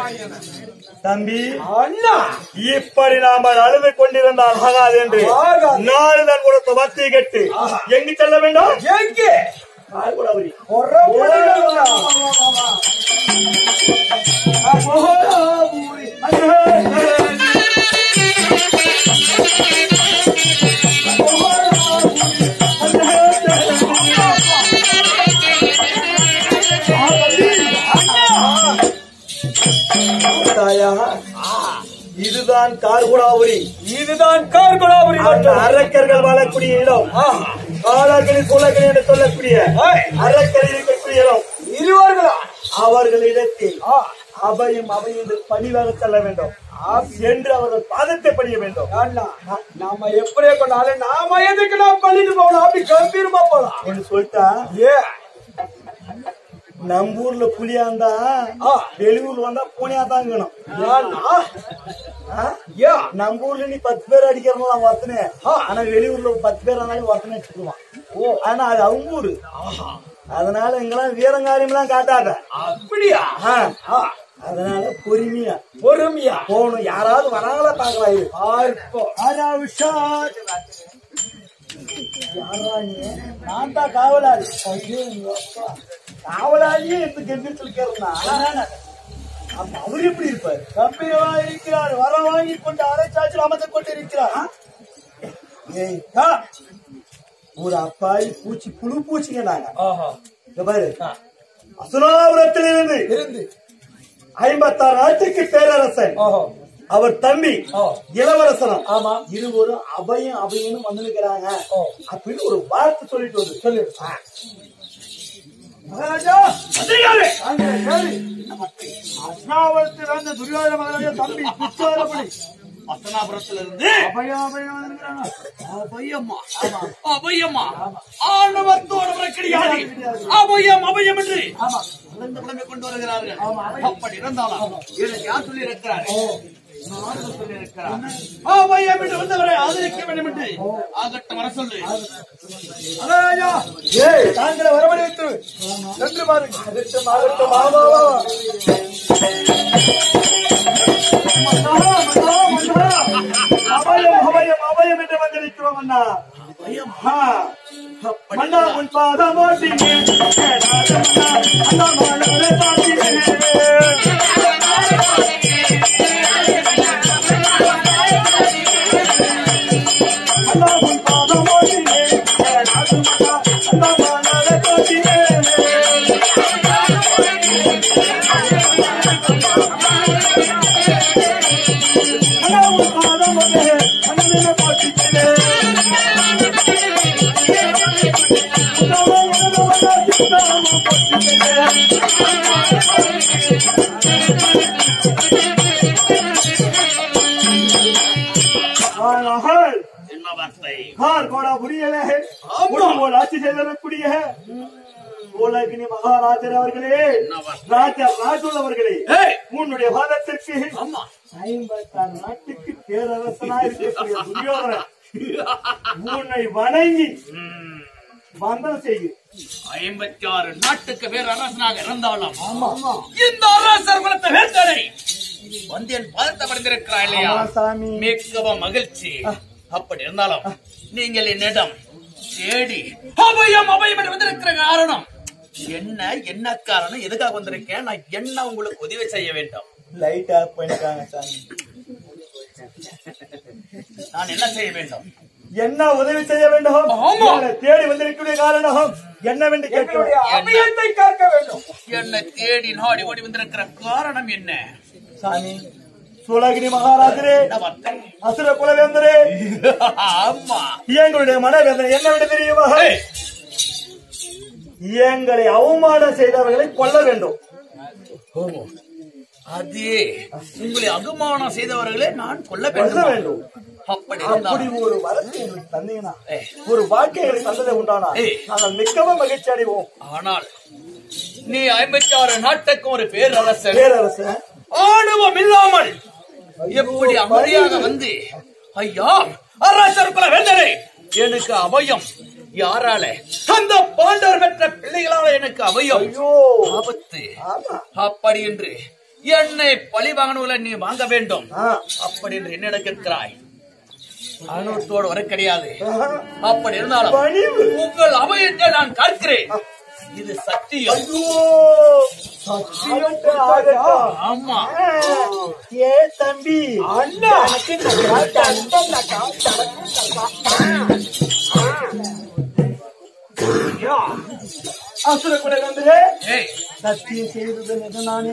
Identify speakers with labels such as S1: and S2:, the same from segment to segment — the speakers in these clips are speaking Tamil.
S1: தம்பி
S2: அண்ணா
S1: இப்படி நாம அழுது கொண்டிருந்தால் ஆகாது என்று
S2: ஆகாது.
S1: நாளுதான் கொடுத்த வார்த்தையை கேட்டு எங்கு செல்ல வேண்டும்
S2: எங்கே
S1: கார்குடாபுரி.
S2: புறப்படுகிறதா?
S1: தாயா இதுதான் கார்குடாபுரி
S2: இதுதான் கார்குலாபுரி
S1: அந்த
S2: மட்டும்
S1: அரக்கர்கள் வாழக்கூடிய இடம்
S2: ஆ,
S1: காலாக்களின் சூழல்கள் என்று சொல்லக்கூடிய
S2: ஏய்,
S1: அரக்கர்கள் இருக்கக்கூடிய இடம்
S2: இருவர்களா
S1: அவர்களிடத்தில்
S2: ஆ,
S1: அபயம் அபயம் என்று பணிவாக செல்ல வேண்டும் என்று அவர்கள் பாதத்தை பணிய வேண்டும்
S2: அண்ணா நாம எப்படியே கொண்டாலும் நாம எதுக்கு நாம் பண்ணிட்டு போகணும் அப்படி கம்பீரமா போலாம்
S1: என்று சொல்லிட்டா
S2: ஏ
S1: நம்ம ஊர்ல புலியா இருந்தா
S2: ஆ.
S1: வெளியூர்ல வந்தா பூனையா தாங்கணும்
S2: அண்ணா ஏ
S1: நம்ம ஊர்ல நீ பத்து பேர் அடிக்கிறவங்க ஒருத்தனே ஆனா வெளியூர்ல ஒரு பத்து பேர் ஆனாலும் ஒருத்தனே வச்சுக்குவான் ஓ ஆனா அது அவங்க ஊரு அதனால இங்கெல்லாம் வீரங்காரியம் எல்லாம் காட்டாத
S2: அப்படியா
S1: ஆ.
S2: ஆ,
S1: அதனால பொறுமையா
S2: பொறுமையா
S1: போகணும் யாராவது வராங்களா பாக்கலாம் இது
S2: பார்ப்போம்
S1: யாரா உஷா யாரா நீ? நான் தான் காவலாளி ஐயோ, எங்க அப்பா. காவலாளியே இந்த கெம்பீரத்தில் கேட்கறா அப்ப அவர் எப்படி இருப்பார் கம்பீரமா இருக்கிறார் வர வாங்கி கொண்டு அரைச்சாச்சு அமர்ந்து கொண்டு இருக்கிறார் ஏய், ஆ. ஒரு அப்பாய் பூச்சி புழு பூச்சிங்க நாங்க
S2: ஆஹா
S1: இங்க பாரு அசுராபுரத்திலிருந்து
S2: இருந்து
S1: ஐம்பத்தாறு நாட்டுக்கு பேரரசன்
S2: ஓஹோ
S1: அவர் தம்பி
S2: ஓ
S1: இளவரசனம்
S2: ஆமா
S1: இருவரும் அபயம் அபயம்னு வந்திருக்கிறாங்க
S2: ஓ.
S1: அப்படின்னு ஒரு வார்த்தை சொல்லிட்டு வந்து
S2: சொல்லு மகாராஜா அங்கே கேளு.
S1: அஸ்னாவரத்தில் வந்த துரியோதன மகாராஜா தம்பி குச்சாரப்படி
S3: அசனாபுரத்திலிருந்து
S1: அபயம் அபயம் வந்திருக்கிறாங்க
S3: அபயமா அபயமா ஆணவத்தோடு கிடையாது அபயம் அபயம் என்று குழந்தை குழம்பை கொண்டு வருகிறார்கள் அப்படி இருந்தாலும் எனக்கு யார் சொல்லி இருக்கிறார் சொல்லி இருக்கிறார் அபயம் என்று வந்தவரை ஆதரிக்க வேண்டும் என்று ஆகட்டும் வர சொல்லு
S2: மகாராஜா
S1: ஏய்
S2: தாங்களை வரவழைத்து சென்று பாருங்க
S1: ஆகட்டும் ஆகட்டும் ஆமாவா அபயம் அபயம் அபயம் என்று வந்திருக்கிறோம் அண்ணா
S3: அபயம்
S1: ஆ. மன்னா உன் பாதம் ஓட்டினே அண்ணா மாணவரை பார்த்தினே அண்ணா உன் பாதம் ஓட்டினே அண்ணா மாணவரை பார்த்தினே அண்ணா உன் பாதம் ஓட்டினே அண்ணனை பார்த்தினே ஆனால்
S3: என்ன வார்த்தை
S1: கார் கோடா புரியல போல் ஆட்சி செய்தக்கூடிய உலகினி மகாராஜர் அவர்களே ராஜா ராஜுல் அவர்களே
S3: ஏய்
S1: உன்னுடைய வாதத்திற்கு
S3: ஆமா
S1: ஐம்பத்தாறு நாட்டுக்கு பேரரசனா இருக்கக்கூடிய துரியோதனன் உன்னை வணங்கி
S3: ம்.
S1: வந்தனம் செய்யும்
S3: ஐம்பத்தி ஆறு நாட்டுக்கு வேறு அரசனாக இருந்தாலும் இந்த அரசர் குலத்தை வேந்தனை வந்து என் பாதத்தை படைந்திருக்கிறாய் இல்லையா
S1: ஆமா, சாமி.
S3: மிகவும் மகிழ்ச்சி அப்படி இருந்தாலும் நீங்கள் என்னிடம் தேடி அபயம் அபயம் என்று வந்திருக்கிற காரணம் என்ன என்ன காரணம் எதுக்காக வந்திருக்கேன் நான் என்ன உங்களுக்கு உதவி செய்ய வேண்டும்
S1: லைட் ஆஃப் பண்ணிட்டாங்க சாமி
S3: நான் என்ன செய்ய வேண்டும்
S1: என்ன உதவி செய்ய வேண்டும்
S3: ஆமா.
S1: உங்களை தேடி வந்திருக்கக்கூடிய காரணம் என்னவென்று
S2: எங்களுடைய
S1: கேட்கிறோம்
S2: அபயத்தை காக்க வேண்டும்
S3: என்னை தேடி நாடி ஓடி வந்திருக்கிற காரணம் என்ன
S1: சாமி சுலகிரி மகாராஜரே
S3: என்ன வார்த்தை
S1: அசுர குலவேந்தரே
S3: ஆமா
S1: எங்களுடைய மனவேதனை என்னவென்று தெரியுமா
S3: ஏய்,
S1: எங்களை அவமானம் செய்தவர்களை கொல்ல வேண்டும்
S3: ஓ, அதே உங்களை அகமானம் செய்தவர்களே நான் கொல்ல
S1: கொல்ல
S3: வேண்டும்
S1: வேண்டும்
S3: அப்படி
S1: அப்படி
S3: இருந்தால்
S1: ஒரு வரத்தை எங்களுக்கு தந்தீங்கன்னா
S3: ஏய்,
S1: ஒரு வாழ்க்கை எங்களுக்கு தந்ததை உண்டானா
S3: ஏய்.
S1: நாங்கள் மிகவும் மகிழ்ச்சி அடைவோம்
S3: ஆனால் நீ ஐம்பத்தி ஆறு நாட்டுக்கும் ஒரு பேரரசன்
S1: பேரரசன்
S3: ஆணவம் இல்லாமல் எப்படி அமைதியாக வந்து ஐயா அரசர் குல வேந்தரே எனக்கு அபயம் யாரால அந்த பாண்டவர் பெற்ற பிள்ளைகளால எனக்கு அபயம்
S1: ஐயோ
S3: ஆபத்து
S1: ஆமா
S3: அப்படி என்று என்னை பழி வாங்கணும்ல நீ வாங்க வேண்டும்
S1: ஆ.
S3: அப்படி என்று என்னிடம் கேட்கிறாய் அனுபவத்தோடு வர கிடையாது
S1: ஆ.
S3: அப்படி இருந்தாலும்
S1: பணிவு.
S3: உங்கள் அபயத்தை நான் காக்கிறேன் இது சத்தியம்
S1: ஐயோ சத்தியம் ஆகட்டும்
S3: ஆமா
S1: ஏ தம்பி
S2: அண்ணா
S1: அசுர கூட வந்து
S3: ஏய்
S1: சத்தியம் செய்தது எதனானே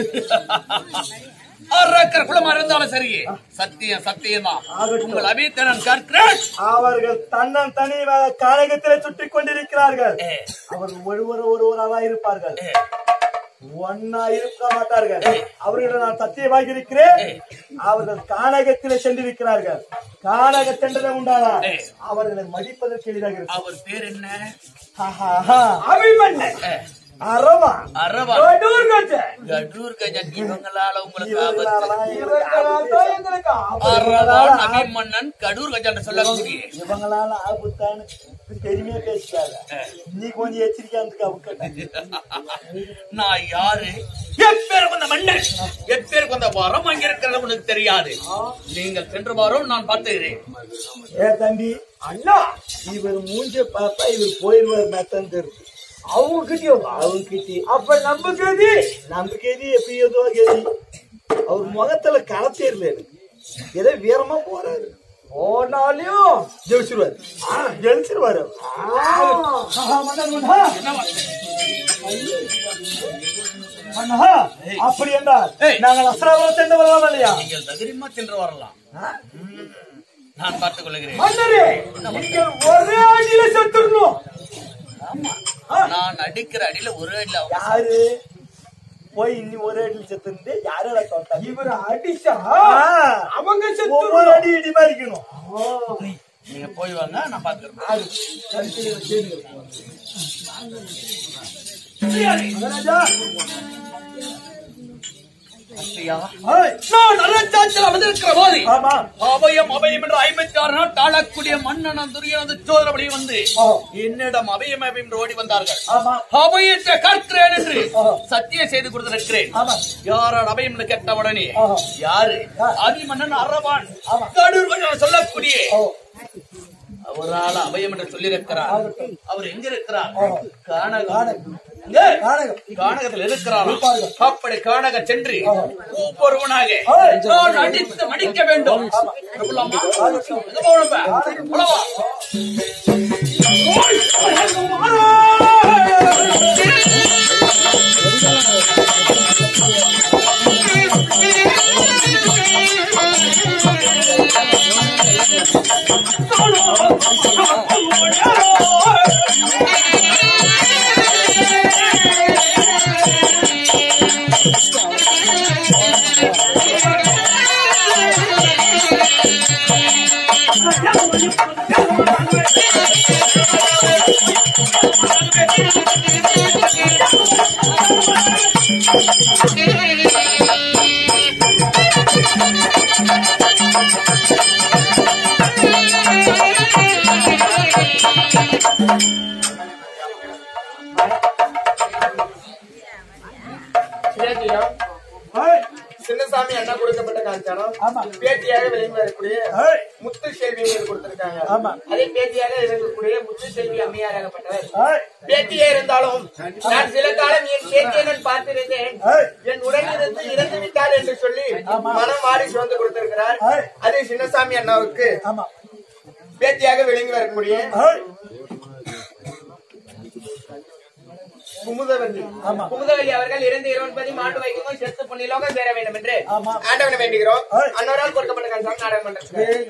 S3: அரக்கர் குலமா இருந்தாலும் சரி சத்தியம் சத்தியம் தான்
S1: ஆகட்டும்.
S3: உங்கள் அபயத்தை நான் காக்கிறேன்
S1: அவர்கள் தன்னன் தனி கானகத்திலே சுற்றிக் கொண்டிருக்கிறார்கள்
S3: ஏ,
S1: அவர்கள் ஒருவர் ஒருவராக இருப்பார்கள்
S3: ஏ,
S1: ஒன்னா இருக்க மாட்டார்கள் அவர்களிடம் நான் சத்தியமாக இருக்கிறேன்
S3: ஏய்.
S1: அவர்கள் கானகத்திலே சென்றிருக்கிறார்கள் கானக சென்றதை உண்டானா
S3: ஏய்.
S1: அவர்களை மதிப்பதற்கு எளிதாக இருக்கும்
S3: அவர் பேர் என்ன
S1: ஆஹாஹா.
S2: அபிமன்னன்
S3: ஏ,
S1: அரவா
S3: அரவா
S2: கடூர் கஜன்
S3: கடூர் கஜன் இவங்களால உங்களுக்கு ஆபத்து
S1: இவர்களாலதான் எங்களுக்கு
S2: இவர்களால் தான்
S1: ஆபத்து.
S2: எங்களுக்கு ஆபத்து.
S3: அரவான் அபிமன்னன் கடூர் கஜன் சொல்லக்கூடிய
S1: இவங்களால ஆபத்தான்னு பெருமையா பேசிட்டாங்க நீ கொஞ்சம் எச்சரிக்கையா இருந்துக்க அவங்க
S3: நான் யாரு எப்பேருக்கு வந்த மன்னன் எப்பேருக்கு வந்த வரம் அங்க இருக்கிறது உனக்கு தெரியாது நீங்கள் சென்று வாரம் நான் பார்த்துகிறேன்
S1: ஏ தம்பி
S2: அண்ணா
S1: இவர் மூஞ்ச பார்த்தா இவர் போயிருவார் மெத்தன் தெரியுது
S2: அவங்க கிட்டயும்
S1: அவங்க கிட்டே
S2: அப்ப நம்ம கதி
S1: நம்ம கேதி எப்படி ஏதோ கேதி அவர் முகத்துல களத்தேர்ல எனக்கு ஏதோ வீரமா போறாரு
S2: போனாலையும்
S1: ஜெயிச்சிருவாரு ஜெயிச்சிருவாரு அப்படி என்றால்
S3: ஏய்.
S1: நாங்கள் அசராவரம் சென்று வரலாம் இல்லையா
S3: நீங்கள் தகிரிமா சென்று வரலாம் ம். நான் பார்த்துக் கொள்கிறேன்
S2: மன்னரே நீங்கள் ஒரே அடியில செத்துடணும்
S3: நான் அடிக்கிற அடியில ஒரு அடியில அவங்க
S1: யாரு போய் இன்னி ஒரு அடி செத்துருந்து யாரோட தோட்டம்
S2: இவர் அடிச்சா அவங்க
S1: ஒவ்வொரு
S2: செத்துடணும்
S1: அடி இடி மாதிரி இருக்கணும்
S3: நீங்க போய் வாங்க நான் பார்த்துக்கிறேன்
S1: மகாராஜா,
S3: ஐயா,
S1: ஏய்,
S3: நான் அரசாட்சியில் அமர்ந்திருக்கிற போது
S1: ஆமா
S3: அபயம் அபயம் என்று ஐம்பத்தி ஆறு நாள் தாழக்கூடிய மன்னன் துரியனது சோதரபடி வந்து
S1: ஆ,
S3: என்னிடம் அபயம் அபயம் என்று ஓடி வந்தார்கள்
S1: ஆமா
S3: அபயத்தை கற்கிறேன் என்று
S1: ஆ.
S3: சத்தியம் செய்து கொடுத்திருக்கிறேன்
S1: ஆமா
S3: யாரால் அபயம் என்று கேட்ட உடனே
S1: ஆஹா.
S3: யாரு
S1: ஆ.
S3: அதிமன்னன் அரவான்
S1: ஆமா.
S3: கடூர் கொஞ்சம் சொல்லக்கூடிய
S1: ஓ
S3: அவரால் அபயம் என்று சொல்லியிருக்கிறார்
S1: ஆகட்டும்.
S3: அவர் எங்க இருக்கிறார்
S1: ஆ.
S3: கானகம்
S1: கானகம்.
S3: எங்கே?
S1: கானகம்.
S3: கானகத்தில் இருக்கிறார்
S1: இருப்பார்கள்.
S3: அப்படி கானக சென்று
S1: ஆ.
S3: ஒவ்வொருவனாக
S1: ஆ.
S3: நான் அடித்து மடிக்க வேண்டும் பிரபுலம்மா, எங்க போகணும் இப்ப? உள்ள வா.
S1: ஏய்,
S4: சின்னசாமி அண்ணா கொடுக்கப்பட்ட காஞ்சானம்
S1: ஆமா
S4: பேட்டியாக விளங்கி வரக்கூடிய
S1: ஏய்,
S4: முத்து செல்வி உங்களுக்கு கொடுத்திருக்காங்க
S1: ஆமா
S4: அதே பேட்டியாக இருக்கக்கூடிய முத்து செல்வி அம்மையாராகப்பட்டவர்
S1: ஏய்,
S4: பேட்டியே இருந்தாலும் நான் சில காலம் என் பேட்டியை நான் பார்த்திருந்தேன்
S1: ஏய்,
S4: என் உடனிருந்து இறந்து விட்டாள் என்று சொல்லி
S1: ஆமா.
S4: மனம் மாறி சுமந்து கொடுத்திருக்கிறார்
S1: ஏய்.
S4: அதே சின்னசாமி அண்ணாவுக்கு
S1: ஆமா
S4: பேட்டியாக விளங்கி வரக்கூடிய
S1: ஏய்,
S4: குமுதவல்லி
S1: ஆமா.
S4: குமுதவல்லி அவர்கள் இறந்து இருபது மாட்டு வைக்கும் செத்து புண்ணிலோகம் சேர வேண்டும் என்று
S1: ஆமா.
S4: ஆண்டவனை வேண்டுகிறோம்
S1: ஏய்.
S4: அன்னோரால் கொடுக்கப்பட்ட காஞ்சானம் நாடகம் பண்றேன்
S1: ஏய்.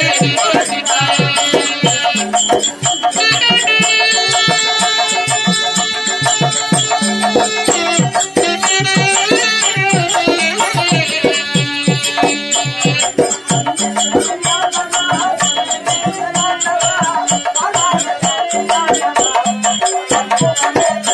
S5: Thank
S1: ஆ